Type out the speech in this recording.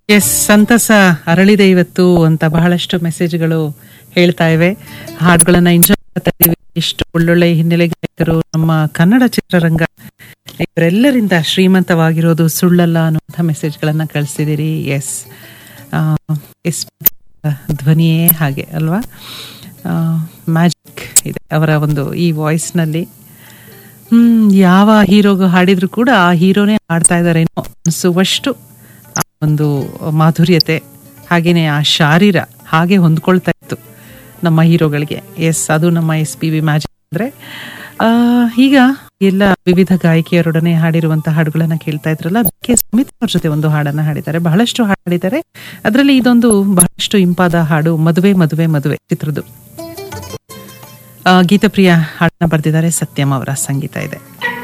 S ಸಂತಸ ಅರಳಿದೆ ಇವತ್ತು ಅಂತ ಬಹಳಷ್ಟು ಮೆಸೇಜ್ಗಳು ಹೇಳ್ತಾ ಇವೆ ಹಾಡುಗಳನ್ನ ಎಂಜಾಯ್ ಮಾಡ್ತಾ ಇದೀವಿ ಎಷ್ಟು ಒಳ್ಳೊಳ್ಳೆ ಹಿನ್ನೆಲೆ ಗಾಯಕರು ನಮ್ಮ ಕನ್ನಡ ಚಿತ್ರರಂಗ ಇವರೆಲ್ಲರಿಂದ ಶ್ರೀಮಂತವಾಗಿರೋದು ಸುಳ್ಳಲ್ಲ ಅನ್ನುವಂಥ ಮೆಸೇಜ್ಗಳನ್ನ ಕಳಿಸಿದಿರಿ ಎಸ್ ಎಸ್ ಧ್ವನಿಯೇ ಹಾಗೆ ಅಲ್ವಾ ಮ್ಯಾಜಿಕ್ ಇದೆ ಅವರ ಒಂದು ಈ ವಾಯ್ಸ್ನಲ್ಲಿ ಹ್ಮ್ ಯಾವ ಹೀರೋಗ ಹಾಡಿದ್ರು ಕೂಡ ಆ ಹೀರೋನೇ ಹಾಡ್ತಾ ಇದಾರೇನೋ ಅನಿಸುವಷ್ಟು ಆ ಒಂದು ಮಾಧುರ್ಯತೆ ಹಾಗೇನೆ ಆ ಶಾರೀರ ಹಾಗೆ ಹೊಂದ್ಕೊಳ್ತಾ ಇತ್ತು ನಮ್ಮ ಹೀರೋಗಳಿಗೆ ಎಸ್ ಅದು ನಮ್ಮ ಎಸ್ ಪಿ ವಿ ಮ್ಯಾಜಿಕ್ ಅಂದ್ರೆ ಆ, ಈಗ ಎಲ್ಲ ವಿವಿಧ ಗಾಯಕಿಯರೊಡನೆ ಹಾಡಿರುವಂತಹ ಹಾಡುಗಳನ್ನ ಕೇಳ್ತಾ ಇದ್ರಲ್ಲ ಕೆ ಸುಮಿತ್ ಅವ್ರ ಜೊತೆ ಒಂದು ಹಾಡನ್ನ ಹಾಡಿದ್ದಾರೆ ಬಹಳಷ್ಟು ಹಾಡಿದ್ದಾರೆ ಅದರಲ್ಲಿ ಇದೊಂದು ಬಹಳಷ್ಟು ಇಂಪಾದ ಹಾಡು ಮದುವೆ ಮದುವೆ ಮದುವೆ ಚಿತ್ರದ್ದು ಆ, ಗೀತಪ್ರಿಯ ಹಾಡನ್ನ ಬರೆದಿದ್ದಾರೆ ಸತ್ಯಂ ಅವರ ಸಂಗೀತ ಇದೆ